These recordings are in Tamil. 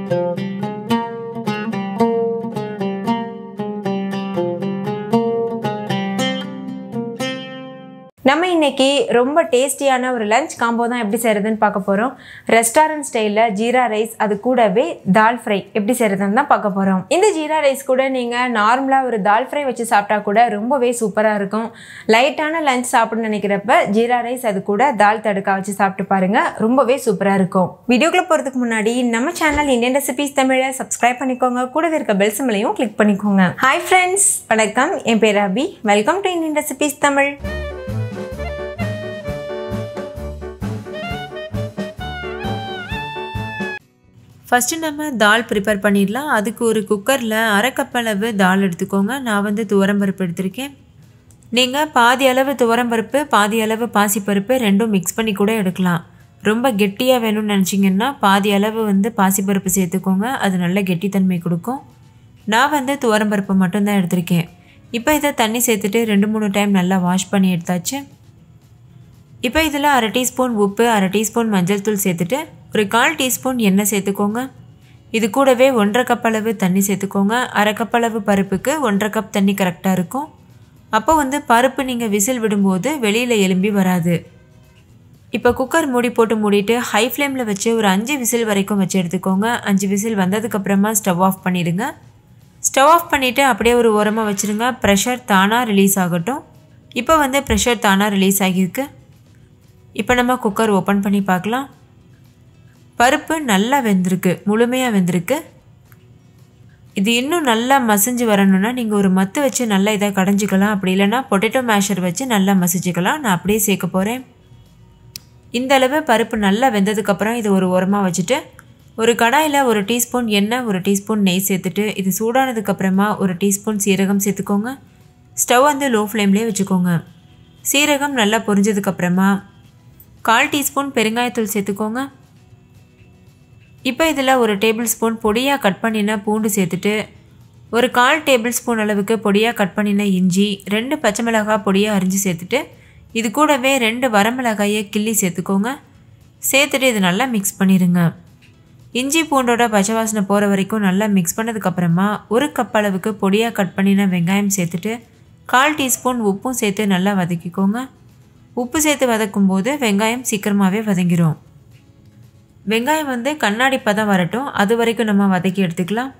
நம்ம இன்னைக்கு ரொம்ப டேஸ்டியான ஒரு லஞ்ச் காம்போ தான் எப்படி செய்கிறதுன்னு பார்க்க போகிறோம் ரெஸ்டாரண்ட் ஸ்டைலில் ஜீரா ரைஸ் அது கூடவே தால் ஃப்ரை எப்படி செய்கிறதுன்னு தான் பார்க்க போகிறோம் இந்த ஜீரா ரைஸ் கூட நீங்கள் நார்மலாக ஒரு தால் ஃப்ரை வச்சு சாப்பிட்டா கூட ரொம்பவே சூப்பராக இருக்கும் லைட்டான லஞ்ச் சாப்பிடணும்னு நினைக்கிறப்ப ஜீரா ரைஸ் அது கூட தால் தடுக்கா வச்சு சாப்பிட்டு பாருங்கள் ரொம்பவே சூப்பராக இருக்கும் வீடியோக்குள்ளே போகிறதுக்கு முன்னாடி நம்ம சேனல் இந்தியன் ரெசிபிஸ் தமிழை சப்ஸ்கிரைப் பண்ணிக்கோங்க கூடவே இருக்க பெல் சிம்லையும் கிளிக் பண்ணிக்கோங்க ஹாய் ஃப்ரெண்ட்ஸ் வணக்கம் என் பேர் Abhi welcome to Indian recipes Tamil first நம்ம தால் ப்ரிப்பேர் பண்ணிடலாம் அதுக்கு ஒரு குக்கரில் அரை கப் அளவு தால் எடுத்துக்கோங்க நான் வந்து துவரம்பருப்பு எடுத்திருக்கேன் நீங்கள் பாதி அளவு துவரம்பருப்பு பாதி அளவு பாசிப்பருப்பு ரெண்டும் மிக்ஸ் பண்ணி கூட எடுக்கலாம் ரொம்ப கெட்டியாக வேணும்னு நினச்சிங்கன்னா பாதி அளவு வந்து பாசிப்பருப்பு சேர்த்துக்கோங்க அது நல்ல கெட்டித்தன்மை கொடுக்கும் நான் வந்து துவரம்பருப்பு மட்டும்தான் எடுத்திருக்கேன் இப்போ இதை தண்ணி சேர்த்துட்டு ரெண்டு மூணு டைம் நல்லா வாஷ் பண்ணி எடுத்தாச்சு இப்போ இதில் அரை டீஸ்பூன் உப்பு அரை டீஸ்பூன் மஞ்சள் தூள் சேர்த்துட்டு ஒரு கால் டீஸ்பூன் எண்ணெய் சேர்த்துக்கோங்க இது கூடவே ஒன்றரை கப் அளவு தண்ணி சேர்த்துக்கோங்க அரை கப் அளவு பருப்புக்கு ஒன்றரை கப் தண்ணி கரெக்டாக இருக்கும் அப்போ வந்து பருப்பு நீங்கள் விசில் விடும்போது வெளியில் எலும்பி வராது இப்போ குக்கர் மூடி போட்டு மூடிட்டு ஹை ஃப்ளேமில் வச்சு ஒரு அஞ்சு விசில் வரைக்கும் வச்சு எடுத்துக்கோங்க அஞ்சு விசில் வந்ததுக்கப்புறமா ஸ்டவ் ஆஃப் பண்ணிடுங்க ஸ்டவ் ஆஃப் பண்ணிவிட்டு அப்படியே ஒரு ஓரமாக வச்சுருங்க ப்ரெஷர் தானாக ரிலீஸ் ஆகட்டும் இப்போ வந்து ப்ரெஷர் தானாக ரிலீஸ் ஆகியிருக்கு இப்போ நம்ம குக்கர் ஓப்பன் பண்ணி பார்க்கலாம் பருப்பு நல்லா வெந்திருக்கு முழுமையாக வெந்திருக்கு இது இன்னும் நல்லா மசிஞ்சு வரணும்னா நீங்கள் ஒரு மத்து வச்சு நல்லா இதை கடைஞ்சிக்கலாம் அப்படி இல்லைன்னா பொட்டேட்டோ மேஷர் வச்சு நல்லா மசிச்சுக்கலாம் நான் அப்படியே சேர்க்க போகிறேன் இந்த அளவு பருப்பு நல்லா வெந்ததுக்கப்புறம் இது ஒரு உரமாக வச்சுட்டு ஒரு கடாயில் ஒரு டீஸ்பூன் எண்ணெய் ஒரு டீஸ்பூன் நெய் சேர்த்துட்டு இது சூடானதுக்கப்புறமா ஒரு டீஸ்பூன் சீரகம் சேர்த்துக்கோங்க ஸ்டவ் வந்து லோ ஃப்ளேம்லேயே வச்சுக்கோங்க சீரகம் நல்லா பொரிஞ்சதுக்கப்புறமா கால் டீஸ்பூன் பெருங்காயத்தூள் சேர்த்துக்கோங்க இப்போ இதில் ஒரு டேபிள் ஸ்பூன் பொடியாக கட் பண்ணின பூண்டு சேர்த்துட்டு ஒரு கால் டேபிள் ஸ்பூன் அளவுக்கு பொடியாக கட் பண்ணின இஞ்சி ரெண்டு பச்சை மிளகாய் பொடியாக அரிஞ்சு சேர்த்துட்டு இது கூடவே ரெண்டு வரமிளகாயை கிள்ளி சேர்த்துக்கோங்க சேர்த்துட்டு இது நல்லா மிக்ஸ் பண்ணிடுங்க இஞ்சி பூண்டோட பச்சை வாசனை போகிற வரைக்கும் நல்லா மிக்ஸ் பண்ணதுக்கப்புறமா ஒரு கப் அளவுக்கு பொடியாக கட் பண்ணின வெங்காயம் சேர்த்துட்டு கால் டீஸ்பூன் உப்பும் சேர்த்து நல்லா வதக்கிக்கோங்க உப்பு சேர்த்து வதக்கும் போது வெங்காயம் சீக்கிரமாகவே வதங்கிடும் வெங்காயம் வந்து கண்ணாடி பதம் வரட்டும் அது வரைக்கும் நம்ம வதக்கி எடுத்துக்கலாம்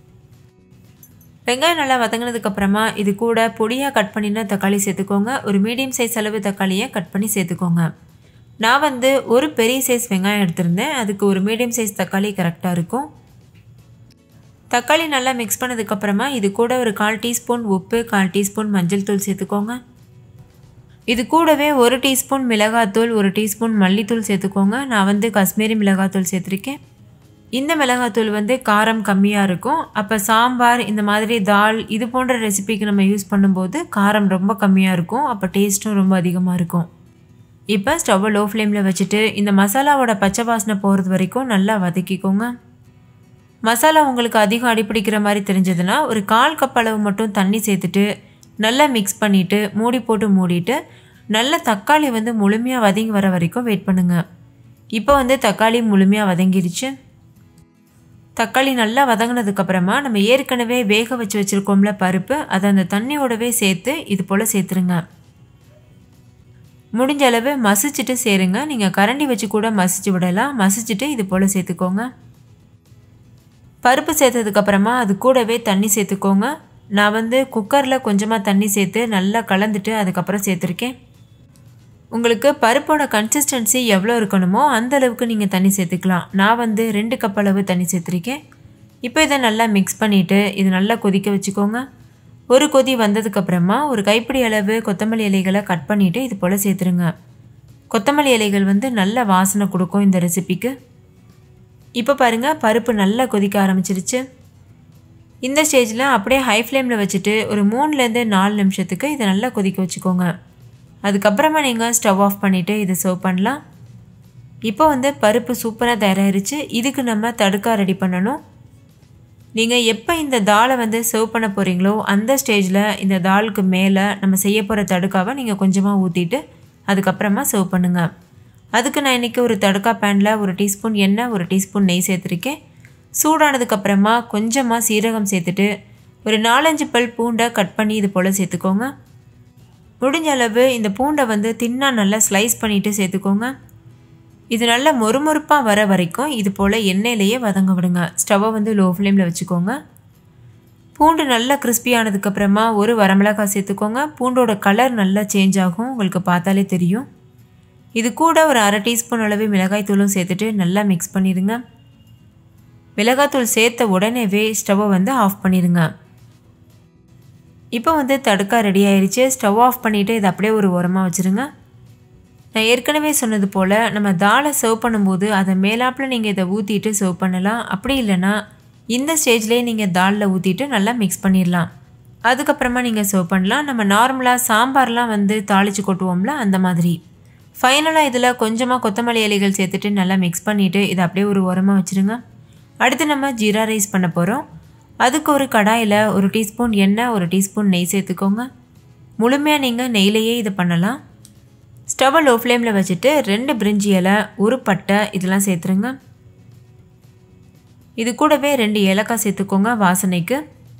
வெங்காயம் நல்லா வதங்கினதுக்கப்புறமா இது கூட பொடியாக கட் பண்ணின தக்காளி சேர்த்துக்கோங்க ஒரு மீடியம் சைஸ் அளவு தக்காளியை கட் பண்ணி சேர்த்துக்கோங்க நான் வந்து ஒரு பெரிய சைஸ் வெங்காயம் எடுத்திருந்தேன் அதுக்கு ஒரு மீடியம் சைஸ் தக்காளி கரெக்டாக இருக்கும் தக்காளி நல்லா மிக்ஸ் பண்ணதுக்கப்புறமா இது கூட ஒரு கால் டீஸ்பூன் உப்பு கால் டீஸ்பூன் மஞ்சள் தூள் சேர்த்துக்கோங்க இது கூடவே ஒரு டீஸ்பூன் மிளகாத்தூள் ஒரு டீஸ்பூன் மல்லித்தூள் சேர்த்துக்கோங்க நான் வந்து காஷ்மீரி மிளகாத்தூள் சேர்த்துருக்கேன் இந்த மிளகாத்தூள் வந்து காரம் கம்மியாக இருக்கும் அப்போ சாம்பார் இந்த மாதிரி தால் இது போன்ற ரெசிபிக்கு நம்ம யூஸ் பண்ணும்போது காரம் ரொம்ப கம்மியாக இருக்கும் அப்போ டேஸ்ட்டும் ரொம்ப அதிகமாக இருக்கும் இப்போ ஸ்டவ்வை லோ ஃப்ளேமில் வச்சுட்டு இந்த மசாலாவோட பச்சை வாசனை போகிறது வரைக்கும் நல்லா வதக்கிக்கோங்க மசாலா உங்களுக்கு அதிகம் அடிப்பிடிக்கிற மாதிரி தெரிஞ்சதுன்னா ஒரு கால் கப் அளவு மட்டும் தண்ணி சேர்த்துட்டு நல்லா மிக்ஸ் பண்ணிவிட்டு மூடி போட்டு மூடிட்டு நல்ல தக்காளி வந்து முழுமையாக வதங்கி வர வரைக்கும் வெயிட் பண்ணுங்கள் இப்போ வந்து தக்காளி முழுமையாக வதங்கிருச்சு தக்காளி நல்லா வதங்கினதுக்கப்புறமா நம்ம ஏற்கனவே வேக வச்சு வச்சுருக்கோம்ல பருப்பு அதை அந்த தண்ணியோடவே சேர்த்து இது போல் சேர்த்துருங்க முடிஞ்ச அளவு மசிச்சுட்டு சேருங்க நீங்கள் கரண்டி வச்சு கூட மசிச்சு விடலாம் மசிச்சுட்டு இது போல் சேர்த்துக்கோங்க பருப்பு சேர்த்ததுக்கப்புறமா அது கூடவே தண்ணி சேர்த்துக்கோங்க நான் வந்து குக்கரில் கொஞ்சமாக தண்ணி சேர்த்து நல்லா கலந்துட்டு அதுக்கப்புறம் சேர்த்துருக்கேன் உங்களுக்கு பருப்போட கன்சிஸ்டன்சி எவ்வளோ இருக்கணுமோ அந்த அளவுக்கு நீங்கள் தண்ணி சேர்த்துக்கலாம் நான் வந்து ரெண்டு கப் அளவு தண்ணி சேர்த்துருக்கேன் இப்போ இதை நல்லா மிக்ஸ் பண்ணிவிட்டு இது நல்லா கொதிக்க வச்சுக்கோங்க ஒரு கொதி வந்ததுக்கப்புறமா ஒரு கைப்பிடி அளவு கொத்தமல்லி இலைகளை கட் பண்ணிவிட்டு இது போல் சேர்த்துருங்க கொத்தமல்லி இலைகள் வந்து நல்ல வாசனை கொடுக்கும் இந்த ரெசிபிக்கு இப்போ பாருங்கள் பருப்பு நல்லா கொதிக்க ஆரம்பிச்சிருச்சு இந்த ஸ்டேஜில் அப்படியே ஹை ஃப்ளேமில் வச்சுட்டு ஒரு மூணுலேருந்து நாலு நிமிஷத்துக்கு இதை நல்லா கொதிக்க வச்சுக்கோங்க அதுக்கப்புறமா நீங்கள் ஸ்டவ் ஆஃப் பண்ணிவிட்டு இதை சர்வ் பண்ணலாம் இப்போ வந்து பருப்பு சூப்பராக தயாராகிருச்சு இதுக்கு நம்ம தடுக்கா ரெடி பண்ணணும் நீங்கள் எப்போ இந்த தாலை வந்து சர்வ் பண்ண போகிறீங்களோ அந்த ஸ்டேஜில் இந்த தாலுக்கு மேலே நம்ம செய்ய போகிற தடுக்காவை நீங்கள் கொஞ்சமாக ஊற்றிட்டு அதுக்கப்புறமா சர்வ் பண்ணுங்கள் அதுக்கு நான் இன்றைக்கி ஒரு தடுக்கா பேனில் ஒரு டீஸ்பூன் எண்ணெய் ஒரு டீஸ்பூன் நெய் சேர்த்துருக்கேன் சூடானதுக்கப்புறமா கொஞ்சமாக சீரகம் சேர்த்துட்டு ஒரு நாலஞ்சு பல் பூண்டை கட் பண்ணி இது போல் சேர்த்துக்கோங்க முடிஞ்ச அளவு இந்த பூண்டை வந்து தின்னாக நல்லா ஸ்லைஸ் பண்ணிவிட்டு சேர்த்துக்கோங்க இது நல்லா மொறுமொறுப்பாக வர வரைக்கும் இது போல் எண்ணெயிலேயே வதங்க விடுங்க ஸ்டவ்வை வந்து லோ ஃப்ளேமில் வச்சுக்கோங்க பூண்டு நல்லா கிறிஸ்பி ஆனதுக்கப்புறமா ஒரு வரமிளகாய் சேர்த்துக்கோங்க பூண்டோட கலர் நல்லா சேஞ்ச் ஆகும் உங்களுக்கு பார்த்தாலே தெரியும் இது கூட ஒரு அரை டீஸ்பூன் அளவு மிளகாய் தூளும் சேர்த்துட்டு நல்லா மிக்ஸ் பண்ணிடுங்க மிளகாத்தூள் சேர்த்த உடனேவே ஸ்டவ்வை வந்து ஆஃப் பண்ணிடுங்க இப்போ வந்து தடுக்கா ரெடி ஆயிடுச்சு ஸ்டவ் ஆஃப் பண்ணிவிட்டு இதை அப்படியே ஒரு உரமாக வச்சுருங்க நான் ஏற்கனவே சொன்னது போல் நம்ம தாலை சர்வ் பண்ணும்போது அதை மேலாப்பில் நீங்கள் இதை ஊற்றிட்டு சர்வ் பண்ணலாம் அப்படி இல்லைன்னா இந்த ஸ்டேஜ்லேயே நீங்கள் தாலில் ஊற்றிட்டு நல்லா மிக்ஸ் பண்ணிடலாம் அதுக்கப்புறமா நீங்கள் சர்வ் பண்ணலாம் நம்ம நார்மலாக சாம்பார்லாம் வந்து தாளித்து கொட்டுவோம்ல அந்த மாதிரி ஃபைனலாக இதில் கொஞ்சமாக கொத்தமல்லி இலைகள் சேர்த்துட்டு நல்லா மிக்ஸ் பண்ணிவிட்டு இதை அப்படியே ஒரு உரமாக வச்சுருங்க அடுத்து நம்ம ஜீரா ரைஸ் பண்ண போகிறோம் அதுக்கு ஒரு கடாயில் ஒரு டீஸ்பூன் எண்ணெய் ஒரு டீஸ்பூன் நெய் சேர்த்துக்கோங்க முழுமையாக நீங்கள் நெய்லேயே இதை பண்ணலாம் ஸ்டவ்வை லோ ஃப்ளேமில் வச்சுட்டு ரெண்டு பிரிஞ்சி இலை ஒரு பட்டை இதெல்லாம் சேர்த்துருங்க இது கூடவே ரெண்டு ஏலக்காய் சேர்த்துக்கோங்க வாசனைக்கு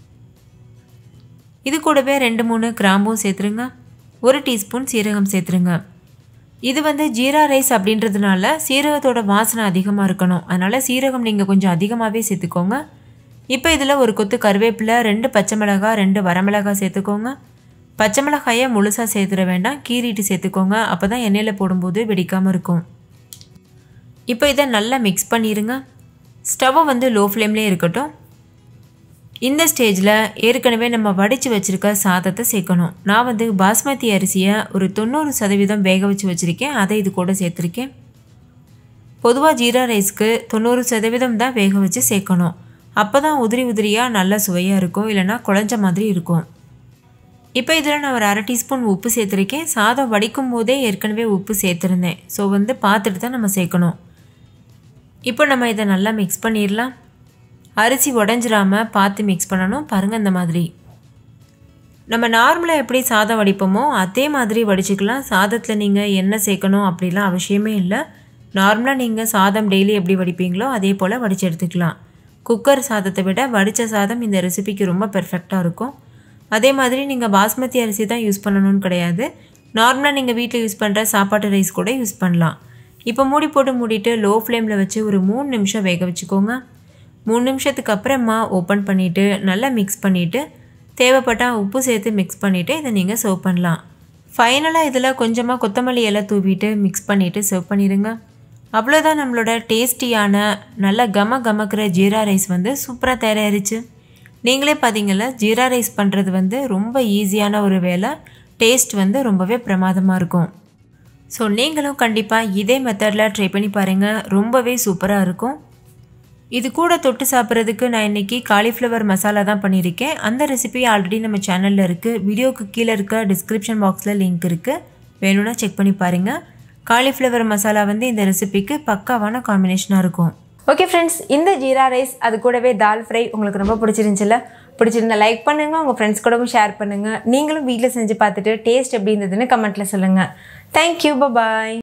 இது கூடவே ரெண்டு மூணு கிராம்பும் சேர்த்துருங்க ஒரு டீஸ்பூன் சீரகம் சேர்த்துருங்க இது வந்து ஜீரா ரைஸ் அப்படின்றதுனால சீரகத்தோட வாசனை அதிகமாக இருக்கணும் அதனால் சீரகம் நீங்கள் கொஞ்சம் அதிகமாகவே சேர்த்துக்கோங்க இப்போ இதில் ஒரு கொத்து கருவேப்பிலை ரெண்டு பச்சை மிளகாய் ரெண்டு வரமிளகாய் சேர்த்துக்கோங்க பச்சை மிளகாயை முழுசாக சேர்த்துட வேண்டாம் கீறிட்டு சேர்த்துக்கோங்க அப்போ தான் எண்ணெயில் போடும்போது வெடிக்காமல் இருக்கும் இப்போ இதை நல்லா மிக்ஸ் பண்ணிடுங்க ஸ்டவ்வை வந்து லோ ஃப்ளேம்லேயே இருக்கட்டும் இந்த ஸ்டேஜில் ஏற்கனவே நம்ம வடித்து வச்சுருக்க சாதத்தை சேர்க்கணும் நான் வந்து பாஸ்மதி அரிசியை ஒரு தொண்ணூறு சதவீதம் வேக வச்சு வச்சுருக்கேன் அதை இது கூட சேர்த்துருக்கேன் பொதுவாக ஜீரா ரைஸ்க்கு தொண்ணூறு சதவீதம் தான் வேக வச்சு சேர்க்கணும் அப்போ தான் உதிரி உதிரியாக நல்ல சுவையாக இருக்கும் இல்லைனா குழஞ்ச மாதிரி இருக்கும் இப்போ இதில் நான் ஒரு அரை டீஸ்பூன் உப்பு சேர்த்துருக்கேன் சாதம் வடிக்கும் போதே ஏற்கனவே உப்பு சேர்த்துருந்தேன் ஸோ வந்து பார்த்துட்டு தான் நம்ம சேர்க்கணும் இப்போ நம்ம இதை நல்லா மிக்ஸ் பண்ணிடலாம் அரிசி உடஞ்சிராமல் பார்த்து மிக்ஸ் பண்ணணும் பாருங்கள் இந்த மாதிரி நம்ம நார்மலாக எப்படி சாதம் வடிப்போமோ அதே மாதிரி வடிச்சுக்கலாம் சாதத்தில் நீங்கள் எண்ணெய் சேர்க்கணும் அப்படிலாம் அவசியமே இல்லை நார்மலாக நீங்கள் சாதம் டெய்லி எப்படி வடிப்பீங்களோ அதே போல் வடித்து எடுத்துக்கலாம் குக்கர் சாதத்தை விட வடித்த சாதம் இந்த ரெசிபிக்கு ரொம்ப பெர்ஃபெக்டாக இருக்கும் அதே மாதிரி நீங்கள் பாஸ்மதி அரிசி தான் யூஸ் பண்ணணும்னு கிடையாது நார்மலாக நீங்கள் வீட்டில் யூஸ் பண்ணுற சாப்பாட்டு ரைஸ் கூட யூஸ் பண்ணலாம் இப்போ மூடி போட்டு மூடிட்டு லோ ஃப்ளேமில் வச்சு ஒரு மூணு நிமிஷம் வேக வச்சுக்கோங்க மூணு நிமிஷத்துக்கு அப்புறமா ஓப்பன் பண்ணிவிட்டு நல்லா மிக்ஸ் பண்ணிவிட்டு தேவைப்பட்டால் உப்பு சேர்த்து மிக்ஸ் பண்ணிவிட்டு இதை நீங்கள் சர்வ் பண்ணலாம் ஃபைனலாக இதில் கொஞ்சமாக கொத்தமல்லி இலை தூவிட்டு மிக்ஸ் பண்ணிவிட்டு சர்வ் பண்ணிடுங்க அவ்வளோதான் நம்மளோட டேஸ்டியான நல்ல கம கமக்கிற ஜீரா ரைஸ் வந்து சூப்பராக தயாராகிருச்சு நீங்களே பார்த்தீங்கல்ல ஜீரா ரைஸ் பண்ணுறது வந்து ரொம்ப ஈஸியான ஒரு வேலை டேஸ்ட் வந்து ரொம்பவே பிரமாதமாக இருக்கும் ஸோ நீங்களும் கண்டிப்பாக இதே மெத்தடில் ட்ரை பண்ணி பாருங்கள் ரொம்பவே சூப்பராக இருக்கும் இது கூட தொட்டு சாப்பிட்றதுக்கு நான் இன்றைக்கி காலிஃப்ளவர் மசாலா தான் பண்ணியிருக்கேன் அந்த ரெசிபி ஆல்ரெடி நம்ம சேனலில் இருக்குது வீடியோக்கு கீழே இருக்க டிஸ்கிரிப்ஷன் பாக்ஸில் லிங்க் இருக்குது வேணும்னா செக் பண்ணி பாருங்கள் காலிஃப்ளவர் மசாலா வந்து இந்த ரெசிபிக்கு பக்காவான காம்பினேஷனாக இருக்கும் ஓகே ஃப்ரெண்ட்ஸ் இந்த ஜீரா ரைஸ் அது கூடவே தால் ஃப்ரை உங்களுக்கு ரொம்ப பிடிச்சிருந்துச்சுல்ல பிடிச்சிருந்தா லைக் பண்ணுங்கள் உங்கள் ஃப்ரெண்ட்ஸ் கூடவும் ஷேர் பண்ணுங்கள் நீங்களும் வீட்டில் செஞ்சு பார்த்துட்டு டேஸ்ட் எப்படி இருந்ததுன்னு கமெண்ட்டில் சொல்லுங்கள் தேங்க்யூ பாய்